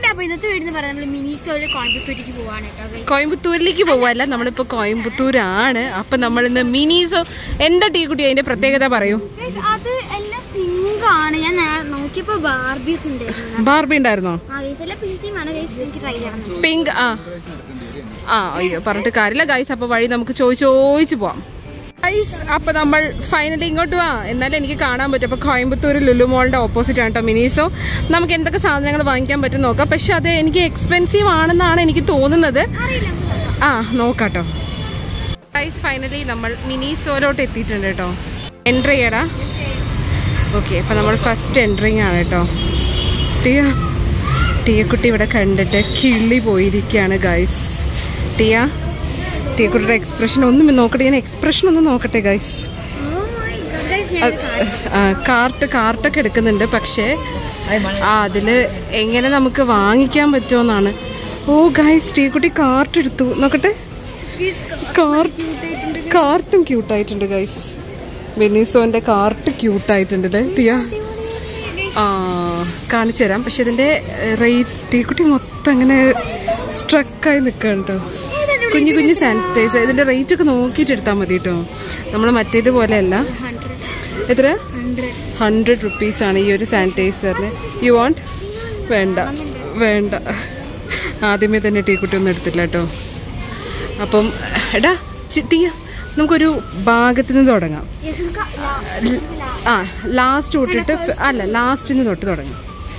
അപ്പൊ ഇന്നത്തെ വീട് എന്ന് പറയുന്നത് നമ്മൾ മിനിസോയില് കോയമ്പത്തൂരിക്ക് പോവാണ് കേട്ടോ guys. കോയമ്പത്തൂരിലേക്ക് പോവല്ല നമ്മളിപ്പോ കോയമ്പത്തൂരാണ് അപ്പൊ നമ്മൾ ഇന്ന് മിനീസോ എന്താ ടീ കുട്ടി അതിന്റെ പ്രത്യേകത പറയൂ Guys, അത് എല്ലാം പിങ്ക് ആണ് ഞാൻ നേ- നോക്കിയപ്പോ ബാർബി ഒക്കെ ഉണ്ടായിരുന്നു ബാർബി ഉണ്ടായിരുന്നോ ആ ഗൈസ് എല്ലാം പിങ്ക് തീമാണ് ഗൈസ് എനിക്ക് ട്രൈ ചെയ്യണം പിങ്ക് ആ ആ അയ്യോ പറഞ്ഞിട്ട് കാര്യമില്ല ഗൈസ് അപ്പൊ വഴി നമുക്ക് ചോദിച്ച് ചോദിച്ചു പോവാം ഗൈസ് അപ്പൊ നമ്മൾ ഫൈനലി ഇങ്ങോട്ട് വാ എന്നാലും എനിക്ക് കാണാൻ പറ്റും അപ്പൊ കോയമ്പത്തൂർ ലുലു മോളിന്റെ ഓപ്പോസിറ്റ് ആണ് കേട്ടോ മിനീസോ നമുക്ക് എന്തൊക്കെ സാധനങ്ങൾ വാങ്ങിക്കാൻ പറ്റും നോക്കാം പക്ഷെ അത് എനിക്ക് എക്സ്പെൻസീവ് ആണെന്നാണ് എനിക്ക് തോന്നുന്നത് അറിയില്ല നമുക്ക് നോക്കാം. ആ നോക്കാട്ടോ ഗൈസ് ഫൈനലി നമ്മൾ മിനിസോയിലോട്ട് എത്തിയിട്ടുണ്ട് കേട്ടോ എൻട്രി ചെയ്യടാ ഓക്കെ അപ്പൊ നമ്മൾ ഫസ്റ്റ് എൻട്രിങ് ആണ് കേട്ടോ ടിയ ടിയക്കുട്ടി ഇവിടെ കണ്ടിട്ട് കിള്ളി പോയിരിക്കുകയാണ് ഗൈസ് ടിയ ടിയക്കുട്ടിയുടെ എക്സ്പ്രഷൻ ഒന്നും നോക്കട്ടെ ഞാൻ എക്സ്പ്രഷൻ ഒന്ന് നോക്കട്ടെ guys Oh my God, guys, ഞാൻ കാണിച്ചു. കാർട്ട് കാർട്ടൊക്കെ എടുക്കുന്നുണ്ട് പക്ഷേ ആ അതില് എങ്ങനെ നമുക്ക് വാങ്ങിക്കാൻ പറ്റുമെന്നാണ് ഓ ഗൈസ് ടീക്കുട്ടി കാർട്ട് എടുത്തു നോക്കട്ടെ Guys, കാർട്ട് cute ആയിട്ടുണ്ട്. കാർട്ടും ക്യൂട്ടായിട്ടുണ്ട് ഗൈസ് വെനീസോന്റെ കാർട്ട് ക്യൂട്ടായിട്ടുണ്ട് അല്ലേ ടിയ ആ കാണിച്ചു തരാം പക്ഷെ ഇതിന്റെ റേറ്റ് ടീക്കുട്ടി മൊത്തം അങ്ങനെ സ്ട്രക്കായി നിൽക്കണ്ടോ കുഞ്ഞു കുഞ്ഞു സാനിറ്റൈസർ ഇതിന്റെ റേറ്റ് ഒക്കെ നോക്കിയിട്ട് എടുത്താൽ മതി കേട്ടോ നമ്മൾ മറ്റേത് പോലെയല്ല Hundred. എത്ര Hundred. ഹൺഡ്രഡ് റുപ്പീസ് ആണ് ഈ ഒരു സാനിറ്റൈസറിന് യു വാണ്ട് വേണ്ട വേണ്ട ആദ്യമേ തന്നെ ടീക്കുട്ടി ഒന്നും എടുത്തില്ല കേട്ടോ അപ്പം എടാ ചിട്ടിയ നമുക്കൊരു ഭാഗത്ത് നിന്ന് തുടങ്ങാം Yes, നമുക്ക് la- ല- ആ ലാസ്റ്റ് തൊട്ടിട്ട് ഫ- അല്ല ലാസ്റ്റിന് തൊട്ട് തുടങ്ങാം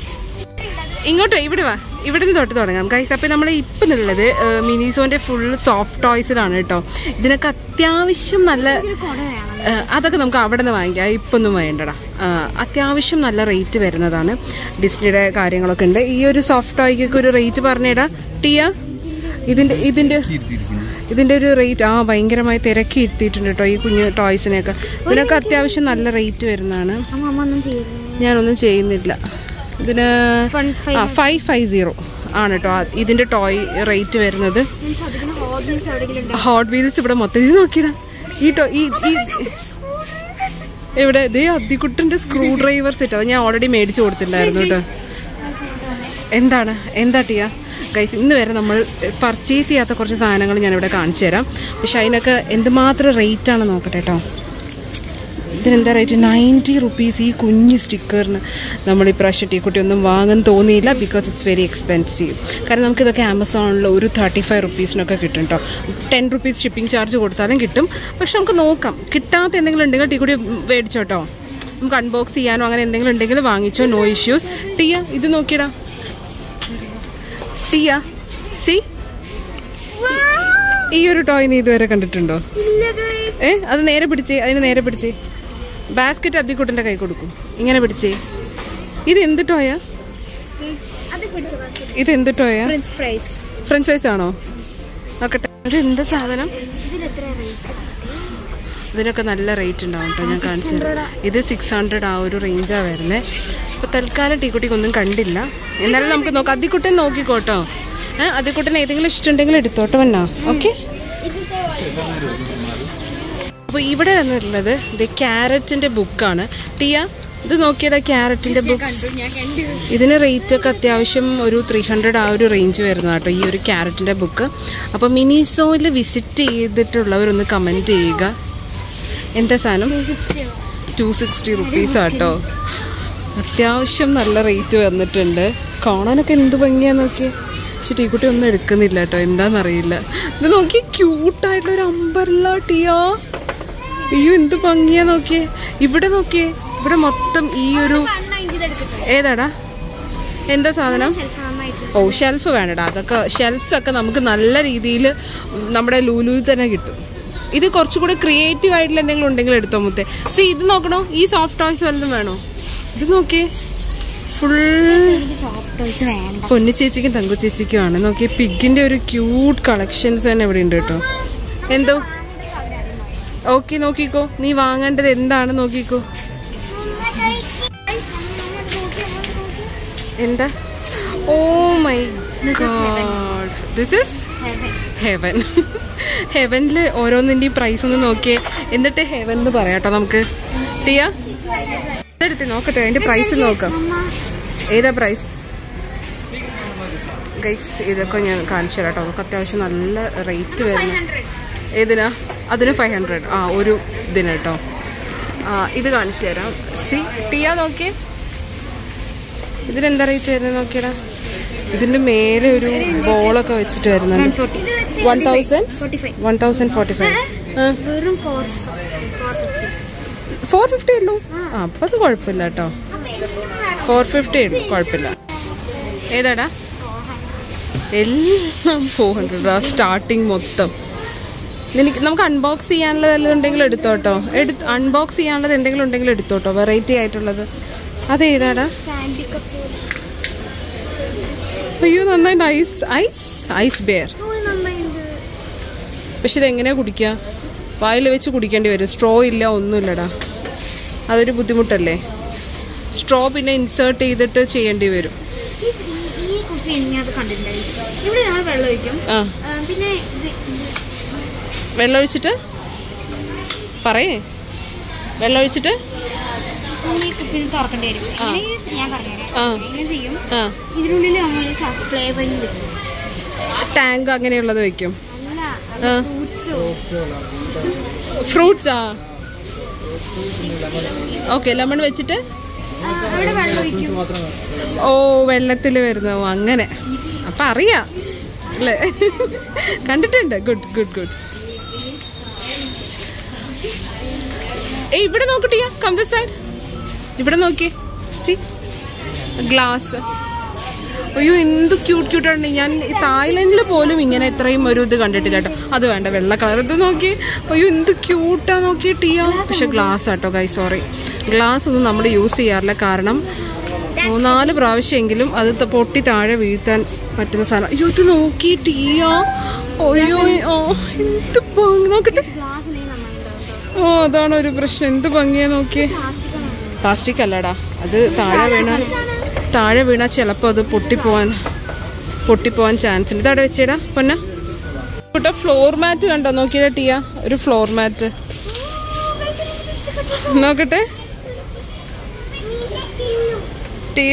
ഇങ്ങോട്ട് വാ, ഇവിടെ വാ ഇവിടെ നിന്ന് തൊട്ട് തുടങ്ങാം ഗൈസ് അപ്പം നമ്മൾ ഇപ്പം ഉള്ളത് മിനിസോന്റെ ഫുൾ സോഫ്റ്റ് ടോയ്സിലാണ് കേട്ടോ ഇതിനൊക്കെ അത്യാവശ്യം നല്ല ഒരു കുട വേണം. ആ, അതൊക്കെ നമുക്ക് അവിടെ നിന്ന് വാങ്ങിക്കാം ഇപ്പം ഒന്നും വേണ്ടടാ ആ, അത്യാവശ്യം നല്ല റേറ്റ് വരുന്നതാണ് ഡിസ്നിയുടെ കാര്യങ്ങളൊക്കെ ഉണ്ട് ഈ ഒരു സോഫ്റ്റ് ടോയ്ക്കൊക്കെ ഒരു റേറ്റ് പറഞ്ഞിടാ ടിയ ഇതിന്റെ ഇതിന്റെ ഇതിന്റെ ഒരു റേറ്റ് ആ ഭയങ്കരമായി തിരക്കി ഇരുത്തിയിട്ടുണ്ട് കേട്ടോ ഈ കുഞ്ഞു ടോയ്സിനെയൊക്കെ ഇതിനൊക്കെ അത്യാവശ്യം നല്ല റേറ്റ് വരുന്നതാണ് അമ്മ അമ്മ ഒന്നും ചെയ്യുന്നു ഞാനൊന്നും ചെയ്യുന്നില്ല ഇതിന് Fun five ആ ഫൈവ് ഫൈവ് സീറോ ആണ് കേട്ടോ ആ, ഇതിന്റെ ടോയ് റേറ്റ് വരുന്നത് മീൻസ് അതിന് ഹോബീസ് എവിടെയെങ്കിലും ഉണ്ടോ ഹോട്ട് വീൽസ് ഇവിടെ മൊത്തത്തിൽ നോക്കിയിടാ ഈ ടോ ഈ ഈ ഇവിടെ ഇതേ അദ്ദിക്കുട്ടന്റെ സ്ക്രൂ ഡ്രൈവർ സെറ്റ് അത് ഞാൻ ഓൾറെഡി മേടിച്ചു കൊടുത്തിട്ടുണ്ടായിരുന്നു കേട്ടോ എന്താണ് എന്താ ടിയ ഗൈസ് ഇന്ന് വരെ നമ്മൾ പർച്ചേസ് ചെയ്യാത്ത കുറച്ച് സാധനങ്ങൾ ഞാനിവിടെ കാണിച്ചു തരാം പക്ഷെ അതിനൊക്കെ എന്തുമാത്രം റേറ്റ് ആണ് നോക്കട്ടെ കേട്ടോ ഇതിനെന്താ റേറ്റ് നയൻറ്റി റുപ്പീസ് ഈ കുഞ്ഞ് സ്റ്റിക്കറിന് നമ്മൾ ഈ പ്രാവശ്യം ടീക്കുട്ടി ഒന്നും വാങ്ങാൻ തോന്നിയില്ല ബിക്കോസ് ഇറ്റ്സ് വെരി എക്സ്പെൻസീവ് കാരണം നമുക്കിതൊക്കെ ആമസോണിൽ ഒരു തേർട്ടി ഫൈവ് റുപ്പീസിനൊക്കെ കിട്ടും കേട്ടോ ടെൻ റുപ്പീസ് ഷിപ്പിംഗ് ചാർജ് കൊടുത്താലും കിട്ടും പക്ഷെ നമുക്ക് നോക്കാം കിട്ടാത്ത എന്തെങ്കിലും ഉണ്ടെങ്കിൽ ടീക്കുട്ടി മേടിച്ചോട്ടോ നമുക്ക് അൺബോക്സ് ചെയ്യാനോ അങ്ങനെ എന്തെങ്കിലും ഉണ്ടെങ്കിൽ വാങ്ങിച്ചോ നോ ഇഷ്യൂസ് ടിയ ഇത് നോക്കിയടാ ടിയ സി ഈ ഒരു ടോയ് നീ ഇതുവരെ കണ്ടിട്ടുണ്ടോ ഇല്ല guys. ഏ അത് നേരെ പിടിച്ചേ അതിന് നേരെ പിടിച്ചേ ബാസ്ക്കറ്റ് അദ്ദിക്കുട്ടൻ്റെ കൈ കൊടുക്കും ഇങ്ങനെ പിടിച്ചേ ഇത് എന്ത് ടോയാ Guys, അത് പിടിച്ച basket. ഇത് എന്ത് ടോയാ French fries. ഫ്രഞ്ച് ഫ്രൈസ് ആണോ നോക്കട്ടെ ഇത് എന്ത് സാധനം ഇതിന് എത്ര rate? ഇതിനൊക്കെ നല്ല റേറ്റ് ഉണ്ടാവും കേട്ടോ ഞാൻ കാണിച്ചു തരാം ഇത് സിക്സ് ഹൺഡ്രഡ് ആ ഒരു റേഞ്ചാണ് വരുന്നത് അപ്പോൾ തൽക്കാലം ടീക്കുട്ടിക്ക് ഒന്നും കണ്ടില്ല എന്നാലും നമുക്ക് നോക്കാം അദ്ദിക്കുട്ടൻ നോക്കിക്കോട്ടോ ഏഹ് അദ്ദിക്കുട്ടൻ ഏതെങ്കിലും ഇഷ്ടമുണ്ടെങ്കിൽ എടുത്തോട്ടോ വന്നാ ഓക്കെ ഇതിന്റെ അപ്പോൾ ഇവിടെ വന്നിട്ടുള്ളത് ഇത് ക്യാരറ്റിൻ്റെ ബുക്കാണ് ടിയ ഇത് നോക്കിയതാ ക്യാരറ്റിൻ്റെ ബുക്ക് ഞാൻ കണ്ടു ഇതിന് റേറ്റ് ഒക്കെ അത്യാവശ്യം ഒരു ത്രീ ഹൺഡ്രഡ് ആ ഒരു റേഞ്ച് വരുന്ന കേട്ടോ ഈ ഒരു ക്യാരറ്റിൻ്റെ ബുക്ക് അപ്പോൾ മിനിസോയിൽ വിസിറ്റ് ചെയ്തിട്ടുള്ളവരൊന്ന് കമൻറ്റ് ചെയ്യുക എന്താ സാധനം ടു സിക്സ്റ്റി റുപ്പീസ് ആട്ടോ അത്യാവശ്യം നല്ല റേറ്റ് വന്നിട്ടുണ്ട് കാണാനൊക്കെ എന്ത് ഭംഗിയാ നോക്കിയേ പക്ഷെ ടീക്കുട്ടി ഒന്നും എടുക്കുന്നില്ല കേട്ടോ എന്താണെന്നറിയില്ല ഇത് നോക്കി ക്യൂട്ടായിട്ടുള്ള ഒരു അമ്പർല ടീയാ അയ്യോ എന്ത് ഭംഗിയാ നോക്കിയേ ഇവിടെ നോക്കിയേ ഇവിടെ മൊത്തം ഈ ഒരു ഏതാടാ എന്താ സാധനം ഓ ഷെൽഫ് വേണ്ടടാ അതൊക്കെ ഷെൽഫ്സ് ഒക്കെ നമുക്ക് നല്ല രീതിയിൽ നമ്മുടെ ലൂലുവിൽ തന്നെ കിട്ടും ഇത് കുറച്ചുകൂടി ക്രിയേറ്റീവ് ആയിട്ടുള്ള എന്തെങ്കിലും ഉണ്ടെങ്കിൽ എടുത്തോ മുത്തേ സി ഇത് നോക്കണോ ഈ സോഫ്റ്റ് ടോയ്സ് വല്ലതും വേണോ ഇത് നോക്കിയേ ഫുൾ വേണ്ട പൊന്നു ചേച്ചിക്കും തങ്കു ചേച്ചിക്കും ആണ് നോക്കിയേ പിഗിന്റെ ഒരു ക്യൂട്ട് കളക്ഷൻസ് തന്നെ ഇവിടെ ഉണ്ട് കേട്ടോ എന്തോ ഓക്കെ നോക്കിക്കോ നീ വാങ്ങേണ്ടത് എന്താണ് നോക്കിക്കോ എന്താ oh my God this is heaven ഹെവനിൽ ഓരോന്നിൻ്റെയും പ്രൈസ് ഒന്ന് നോക്കിയേ എന്നിട്ട് ഹെവൻ എന്ന് പറയാട്ടോ നമുക്ക് ടിയ ഇതെടുത്ത് നോക്കട്ടെ അതിൻ്റെ പ്രൈസ് നോക്കാം ഏതാ പ്രൈസ് ഗൈസ് ഇതൊക്കെ ഞാൻ കാണിച്ചു തരാം കേട്ടോ നമുക്ക് അത്യാവശ്യം നല്ല റേറ്റ് വരുന്ന ഏതിനാ അതിന് ഫൈവ് ഹൺഡ്രഡ് ആ ഒരു ഇതിന് കേട്ടോ ആ ഇത് കാണിച്ചു തരാം സി ടിയാ നോക്കിയേ ഇതിനെന്താ റേറ്റ് വരുന്നത് നോക്കിയടാ ഇതിന്റെ മേലെ ഒരു ബോളൊക്കെ വെച്ചിട്ട് വരുന്നുണ്ട് one thousand forty five one thousand forty five വെറും four four fifty four fifty ഉള്ളൂ ആ അപ്പം അത് കുഴപ്പമില്ല കേട്ടോ ഫോർ ഫിഫ്റ്റി ഉള്ളൂ കുഴപ്പമില്ല ഏതാടാ എല്ലാം ഫോർ ഹൺഡ്രഡ് ആ സ്റ്റാർട്ടിങ് മൊത്തം നിനക്ക് നമുക്ക് അൺബോക്സ് ചെയ്യാനുള്ളത് വല്ലതും ഉണ്ടെങ്കിലും എടുത്തോട്ടോ എടുത്ത് അൺബോക്സ് ചെയ്യാനുള്ളത് എന്തെങ്കിലും ഉണ്ടെങ്കിലും എടുത്തോട്ടോ വെറൈറ്റി ആയിട്ടുള്ളത് അതേതാടാ സ്റ്റാൻഡി കപ്പ് അയ്യോ നന്നായിട്ട് ഐസ് ഐസ് ഐസ് ബെയർ നന്നായിട്ടുണ്ട് പക്ഷെ ഇതെങ്ങനെയാ കുടിക്കുക വായിൽ വെച്ച് കുടിക്കേണ്ടി വരും സ്ട്രോ ഇല്ല ഒന്നുമില്ലടാ അതൊരു ബുദ്ധിമുട്ടല്ലേ സ്ട്രോ പിന്നെ ഇൻസേർട്ട് ചെയ്തിട്ട് ചെയ്യേണ്ടി വരും ഈ ഈ കുപ്പി ഞാൻ അത് കണ്ടിട്ടുണ്ടായിരുന്നു ഇവിടെ നമ്മൾ വെള്ളം ഒഴിക്കും ആ ആ, പിന്നെ ഇത് ഇത് വെള്ളം ഒഴിച്ചിട്ട് പറയേ വെള്ളം ഒഴിച്ചിട്ട് നമ്മൾ ഈ കുപ്പിന് തുറക്കേണ്ടി വരും എങ്ങനെ ഞാൻ പറഞ്ഞുതരാം ആ എങ്ങനെ ചെയ്യും ആ ഇതിനുള്ളിൽ നമ്മൾ ഫ്ലേവറിങ് വെക്കും ടാങ്ക് അങ്ങനെയുള്ളത് വെക്കും അല്ല ആ. ഫ്രൂട്ട്സോ ഫ്രൂട്ട്സാ ഓക്കെ ലെമൺ വെച്ചിട്ട് അവിടെ വെള്ളം ഒഴിക്കും ഓ വെള്ളത്തിൽ വരുന്നു ഓ, അങ്ങനെ അപ്പം അറിയാം അല്ലേ കണ്ടിട്ടുണ്ട് ഗുഡ് ഗുഡ് ഗുഡ് ഏയ് ഇവിടെ നോക്കട്ടിയ കം ദ സൈഡ് ഇവിടെ നോക്കിയേ സി ഗ്ലാസ് അയ്യോ എന്ത് ക്യൂട്ട് ക്യൂട്ടാണ് ഞാൻ ഈ തായ്ലൻഡിൽ പോലും ഇങ്ങനെ ഇത്രയും ഒരു ഇത് കണ്ടിട്ടില്ല കേട്ടോ അത് വേണ്ട വെള്ള കളർ ഇത് നോക്കി അയ്യോ എന്ത് ക്യൂട്ടാ നോക്കി ടീയ പക്ഷെ ഗ്ലാസ് ആട്ടോ ഗൈ സോറി ഗ്ലാസ് ഒന്നും നമ്മൾ യൂസ് ചെയ്യാറില്ല കാരണം മൂന്നാല് പ്രാവശ്യമെങ്കിലും അത് ത- പൊട്ടി താഴെ വീഴ്ത്താൻ പറ്റുന്ന സാധനം അയ്യോ ഇത് നോക്കി ടീയ അയ്യോ ഓ എന്ത് ഭംഗി നോക്കട്ടെ ഗ്ലാസ് ഉണ്ടെങ്കിൽ നന്നായിട്ടുണ്ടാവും ഓ അതാണ് ഒരു പ്രശ്നം എന്ത് ഭംഗിയാ നോക്കിയേ പ്ലാസ്റ്റിക് ആണ് പ്ലാസ്റ്റിക് അല്ലടാ അത് താഴെ വീണ താഴെ വീണ ചിലപ്പോൾ അത് പൊട്ടിപ്പോവാൻ പൊട്ടിപ്പോവാൻ ചാൻസ് ഉണ്ട് ഇതവിടെ വെച്ചേടാ പൊന്ന കുട്ട ഫ്ലോർ മാറ്റ് കണ്ടോ നോക്കിയടാ ടിയ ഒരു ഫ്ലോർ മാറ്റ് നോക്കട്ടെ ടിയ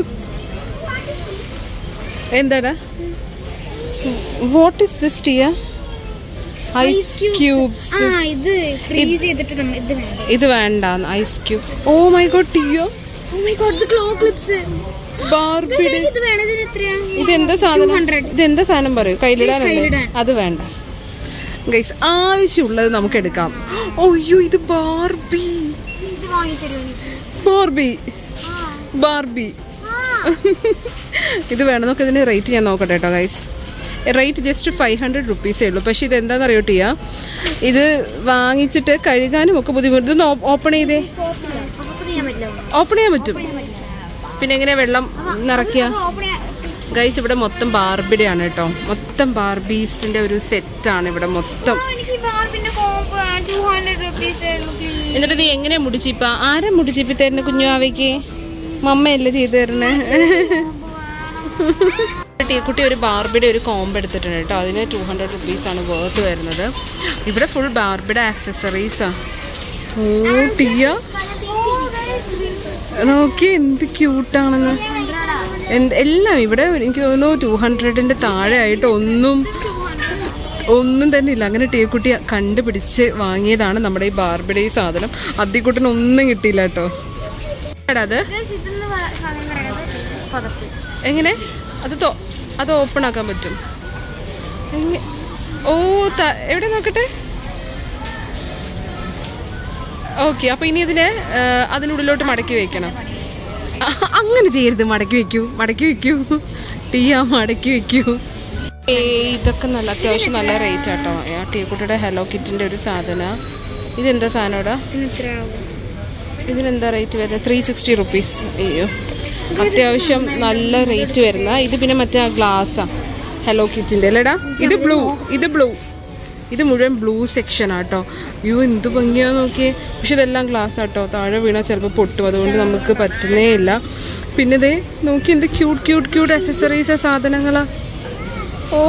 എന്താടാ what is this Tia ice cubes ആ ഇത് ഫ്രീസ് ചെയ്തിട്ട് നമ്മ ഇത് വേണ്ട ഇത് വേണ്ട ice cube oh my God ടിയോ ഓ മൈ ഗോഡ് ഇത് ക്ലോ ക്ലിപ്സ് ബാർബിയുടെ ഇത് വേണം ഇതിന് എത്രയാ ഇതെന്താ സാധനം 200. ഇതെന്താ സാധനം പറയൂ കയ്യിലിടാനല്ലേ കയ്യിലിടാൻ. അത് വേണ്ട ഗൈസ് ആവശ്യമുള്ളത് നമുക്ക് എടുക്കാം അയ്യോ ഇത് ബാർബി ഇത് വാങ്ങി തരുമോ എനിക്ക് ബാർബി ആ ബാർബി ആ ഇത് വേണം നമുക്ക് ഇതിന്റെ റേറ്റ് ഞാൻ നോക്കട്ടെ കേട്ടോ guys rate just five hundred റുപ്പീസേ ഉള്ളൂ പക്ഷേ ഇത് എന്താണെന്ന് അറിയോ ടിയ ഇത് വാങ്ങിച്ചിട്ട് കഴുകാനും ഒക്കെ ബുദ്ധിമുട്ട് ഇതൊന്ന് ഓപ്പൺ ചെയ്തേ കുഴപ്പമില്ല ഓപ്പൺ ചെയ്യാൻ പറ്റില്ല ഓപ്പൺ ചെയ്യാൻ പറ്റും പിന്നെ എങ്ങനെ വെള്ളം നിറയ്ക്കുക ഓപ്പൺ ഗൈസ് ഇവിടെ മൊത്തം ബാർബിയുടെ ആണ് കേട്ടോ മൊത്തം ബാർബീസിന്റെ ഒരു സെറ്റാണ് ഇവിടെ മൊത്തം എനിക്ക് ബാർബിന്റെ കോമ്പ് ടു ഹൺഡ്രഡ് റുപ്പീസ് ഉള്ളൂ പ്ലീസ് എന്നിട്ട് ഇത് എങ്ങനെ മുടിച്ചിപ്പ ആരാ മുടിച്ചിപ്പി തരുന്ന കുഞ്ഞുവാവയ്ക്ക് മമ്മയല്ലേ ചെയ്തു തരണേ കുട്ടി ഒരു ബാർബിയുടെ ഒരു കോമ്പ് എടുത്തിട്ടുണ്ട് കേട്ടോ അതിന് ടു ഹൺഡ്രഡ് റുപ്പീസ് ആണ് വേർത്ത് വരുന്നത് ഇവിടെ ഫുൾ ബാർബിയുടെ ആക്സസറീസാ ഓ ടീയ നോക്കി എന്ത് ക്യൂട്ടാണെന്ന് എന്ത് എല്ലാം ഇവിടെ എനിക്ക് തോന്നുന്നു ടു ഹൺഡ്രഡിന്റെ താഴെ ആയിട്ട് ഒന്നും ഒന്നും തന്നെ ഇല്ല അങ്ങനെ ടീക്കുട്ടി കണ്ടുപിടിച്ച് വാങ്ങിയതാണ് നമ്മുടെ ഈ ബാർബിയുടെ ഈ സാധനം അദ്ദിക്കുട്ടിന് ഒന്നും കിട്ടിയില്ല കേട്ടോ എടാ അത് ഇതെന്ന് സാധനം പറയുന്നത് പതപ്പ് എങ്ങനെ അത് തോ അത് ഓപ്പൺ ആക്കാൻ പറ്റും എങ്ങ- ഓ ത- എവിടെ നോക്കട്ടെ ഓക്കെ അപ്പൊ ഇനി ഇതിനെ ആ, അതിനുള്ളിലോട്ട് മടക്കി വെക്കണം ആ, അങ്ങനെ ചെയ്യരുത് മടക്കി വെക്കൂ മടക്കി വെക്കൂ ടീയ മടക്കി വെക്കൂ ഏ ഇതൊക്കെ നല്ല അത്യാവശ്യം നല്ല റേറ്റ് ആട്ടോ ആ ടീ കുട്ടിയുടെ ഹലോ കിറ്റിന്റെ ഒരു സാധന ഇതെന്താ സാധനം ഇവിടെ ഇതിന് എത്രയാവും ഇതിനെന്താ റേറ്റ് വരുന്നത് ത്രീ സിക്സ്റ്റി റുപ്പീസ് അയ്യോ അത്യാവശ്യം നല്ല റേറ്റ് വരുന്ന ഇത് പിന്നെ മറ്റേ ആ ഗ്ലാസ്സാ ഹലോ കിറ്റിൻ്റെ അല്ലേടാ ഇത് ബ്ലൂ ഇത് ബ്ലൂ ഇത് മുഴുവൻ ബ്ലൂ സെക്ഷൻ ആട്ടോ അയ്യോ എന്ത് ഭംഗിയാ നോക്കിയേ പക്ഷെ ഇതെല്ലാം ഗ്ലാസ് ആട്ടോ താഴെ വീണാൽ ചിലപ്പോൾ പൊട്ടും അതുകൊണ്ട് നമുക്ക് പറ്റുന്നേ ഇല്ല പിന്നെ ഇതേ നോക്കി എന്ത് ക്യൂട്ട് ക്യൂട്ട് ക്യൂട്ട് അക്സസറീസ് സാധനങ്ങളാ ഓ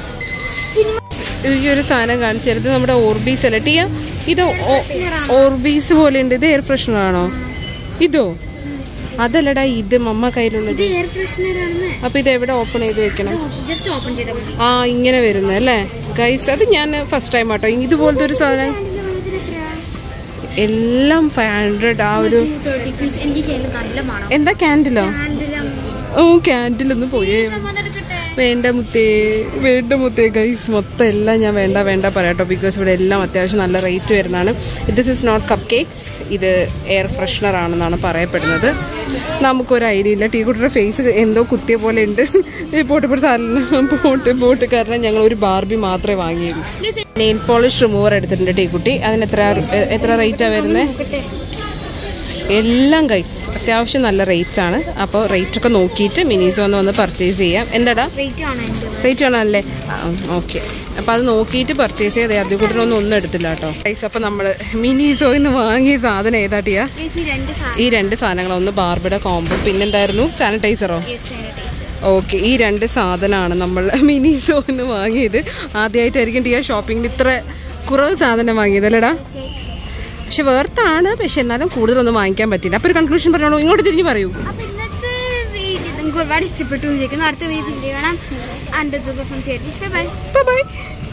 ഈ ഒരു സാധനം കാണിച്ചു തരുന്നത് നമ്മുടെ ഓർബീസ് അല്ല ടീയ ഇത് ഓ- ഓർബീസ് പോലെ ഉണ്ട് ഇത് എയർ ഫ്രഷ്നർ ആണോ ഇതോ അതല്ലടാ ഇത് മമ്മ കയ്യിലുള്ളത് ഇത് എയർ ഫ്രഷ്നർ ആണെന്ന് അപ്പൊ ഇത് എവിടെ ഓപ്പൺ ചെയ്ത് വെക്കണം ജസ്റ്റ് ഓപ്പൺ ചെയ്താൽ മതി ആ ഇങ്ങനെ വരുന്നത് അല്ലേ ഗൈസ് അത് ഞാൻ ഫസ്റ്റ് ടൈം ആട്ടോ ഇതുപോലത്തെ ഒരു സാധനം ഇതിന്റെ വെള്ളത്തിന് എത്രയാ എല്ലാം ഫൈവ് ഹൺഡ്രഡ് ആ ഒരു ടു തേർട്ടി പീസ് എനിക്ക് കയ്യിൽ നല്ല മണം എന്താ ക്യാൻഡിലോ ഹാൻഡിലും ഓ ക്യാൻഡിലൊന്ന് പോയേ എടുക്കട്ടെ വേണ്ട മുത്തേ വേണ്ട മുത്തേ ഗൈസ് മൊത്തം എല്ലാം ഞാൻ വേണ്ട വേണ്ട പറയാട്ടോ ബിക്കോസ് ഇവിടെ എല്ലാം അത്യാവശ്യം നല്ല റേറ്റ് വരുന്നതാണ് this is not cupcakes ഇത് എയർ ഫ്രഷ്നർ ആണെന്നാണ് പറയപ്പെടുന്നത് നമുക്കൊരു ഐഡിയ ഇല്ല ടീ കുട്ടിയുടെ ഫേസ് എന്തോ കുത്തിയ പോലെ ഉണ്ട് പോട്ട് പോട്ട് സാധനം പോട്ട് പോട്ട് കാരണം ഞങ്ങൾ ഒരു ബാർബി മാത്രമേ വാങ്ങിയുള്ളൂ നെയിൽ പോളിഷ് റിമൂവർ എടുത്തിട്ടുണ്ട് ടീ കുട്ടി അതിന് എത്ര എത്ര റേറ്റാണ് വരുന്നത് നോക്കട്ടെ എല്ലാം ഗൈസ് അത്യാവശ്യം നല്ല റേറ്റ് ആണ് അപ്പോൾ റേറ്റ് ഒക്കെ നോക്കിയിട്ട് മിനിസോ ഒന്ന് വന്ന് പർച്ചേസ് ചെയ്യാം എന്താടാ റേറ്റ് ആണ് എൻ്റെ റേറ്റ് ആണല്ലേ ഓക്കെ അപ്പോൾ അത് നോക്കിയിട്ട് പർച്ചേസ് ചെയ്തേ അതിൽ കൂടുതലൊന്നും ഒന്നും എടുത്തില്ല കേട്ടോ ഗൈസ് അപ്പോൾ നമ്മൾ മിനിസോയിൽ നിന്ന് വാങ്ങിയ സാധനം ഏതാട്ടിയാ Guys, ഈ രണ്ട് ഈ രണ്ട് സാധനങ്ങൾ ഒന്ന് ബാർബിയുടെ കോംബോ പിന്നെന്തായിരുന്നു സാനിറ്റൈസറോ സാധനം ഓക്കെ ഈ രണ്ട് സാധനമാണ് നമ്മൾ മിനിസോയിൽ നിന്ന് വാങ്ങിയത് ആദ്യമായിട്ടായിരിക്കും ടിയ ഷോപ്പിങ്ങിൽ ഇത്ര കുറവ് സാധനം വാങ്ങിയത് അല്ലേടാ പക്ഷെ വേർത്താണ് പക്ഷെ എന്നാലും കൂടുതലൊന്നും വാങ്ങിക്കാൻ പറ്റില്ല അപ്പോൾ ഒരു കൺക്ലൂഷൻ പറഞ്ഞോളൂ ഇങ്ങോട്ട് തിരിഞ്ഞ് പറയൂ അപ്പൊ ഇന്നത്തെ വീഡിയോ നിങ്ങൾക്ക് ഒരുപാട് ഇഷ്ടപ്പെട്ടു വിചാരിക്കുന്നു അടുത്ത വീഡിയോ കാണാം അൻ്റെ ഫ്രം തിയേറ്റർ ബൈ ബൈ